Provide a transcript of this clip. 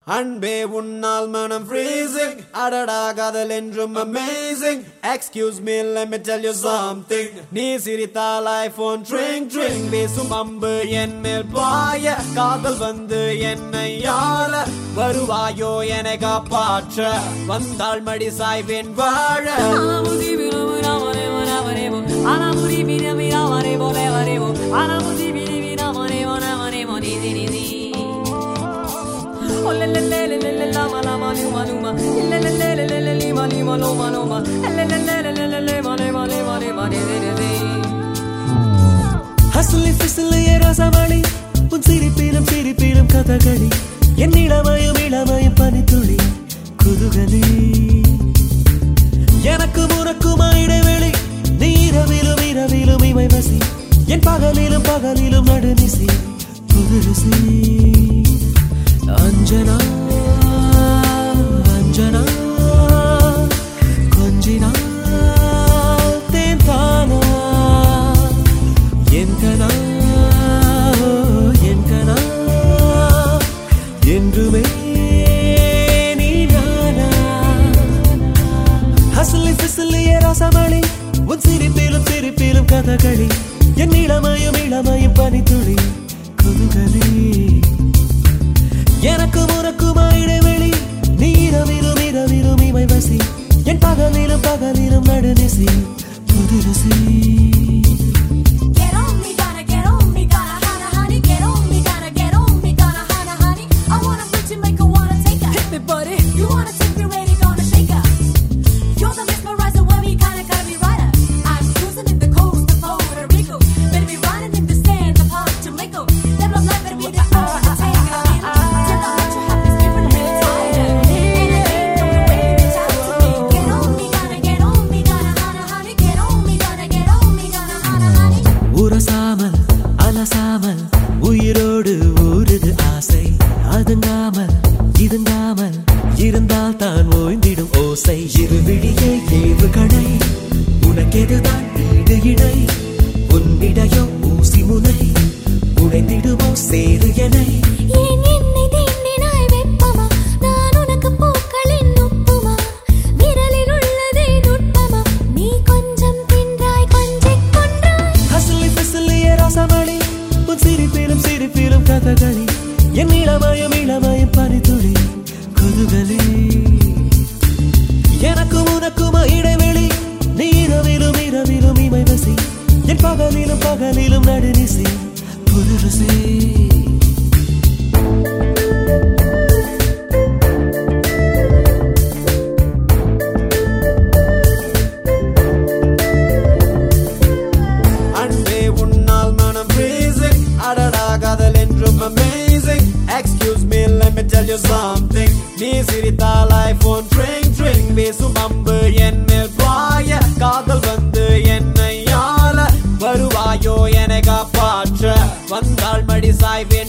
அன்பே உன்னால் மனம் freezing அடடா காதல் என்றும் amazing excuse me let me tell you something நீ சிரித்தால் ஐபோன் ட்ரிங் ட்ரிங் வீசும் அம்பு என் மேல் பாய காதல் வந்து என்னை யாழ வருவாயோ என காப்பாற்ற வந்தாள் மடி சாய்வேன் வாழ ஹசுலி பிசுலி ரசமணி உன் சிரிப்பிலும் சிரிப்பிலும் கதகளி என் இளமயம் இளமயம் பனித்துளி குதுகலி எனக்கு உனக்குமா இடைவெளி நீ இரவிலும் இரவிலும் இமை வசி என் பகலிலும் பகலிலும் நடுநிசி புதுருசி அஞ்சனா அஞ்சனா கொஞ்சினா தேன் தானா என்கனா என்கனா என்றுமே நீ நானா ஹசுலி பிசுலிய ரசமணி உன் சிரிப்பிலும் சிரிப்பிலும் கதகளி என் இளமயம் இளமயம் பனித்துளி குதுகலி எனக்கு உனக்குமா இடைவெளி நீ இரவிலும் இரவிலும் இமை வசி என் பகலிலும் பகலிலும் நடுநிசி புதுரசி Get on me, gotta get on me, gotta hana honey. Get on me, gotta get on me, gotta hana honey. I wanna put you, make her wanna take her. Hit me, buddy. You wanna take me, ready, gonna shake her. You're the mesmerizer, where we kinda gotta be rider. I'm cruising in the coast of Puerto Rico. Better be riding in the sand of Hot Jamaica. Then my life better be the hour to take her in. Till I let you have this different real tighter. And I ain't no way to talk to me. Get on me, gotta get on me, gotta hana honey. Get on me, gotta get on me, gotta hana honey. உரசாமல் அலசாமல் உயிரோடு ஊறுது ஆசை அதுங்காமல் இதுங்காமல் இருந்தால் தான் ஓய்ந்திடும் ஓசை இருவிழியே ஏவுகணை உனக்கெதுதான் ஈடு இணை உன்னிடையோ ஊசி முனை உடைந்திடுமோ சேரு எனை ஏன் என்னை தீண்டினாய் வெப்பமா நான் உனக்கு பூக்களின் உப்புமா விரலில் உள்ளதே நுட்பமா நீ கொஞ்சம் தின்றாய் கொஞ்சிக் கொன்றாய் ஹசுலி பிசுலிய ரசமணி உன் சிரிப்பிலும் சிரிப்பிலும் கதகளி என் இளமயம் இளமயம் பனித்துளி குதுகலி எனக்கும் உனக்குமா இடைவெளி நீ இரவிலும் இரவிலும் இமை வசி என் பகலிலும் பகலிலும் நடுநிசி புதுரசி அன்பே உன்னால் மனம் freezing அடடா காதல் என்றும் amazing excuse me let me tell you something நீ சிரித்தால் ஐபோன் ட்ரிங் ட்ரிங் வீசும் அம்பு என் மேல் பாய காதல் வந்து என்னை ஆள வருவாயோ என காப்பாற்ற வந்தாள் மடி சாய்வேன்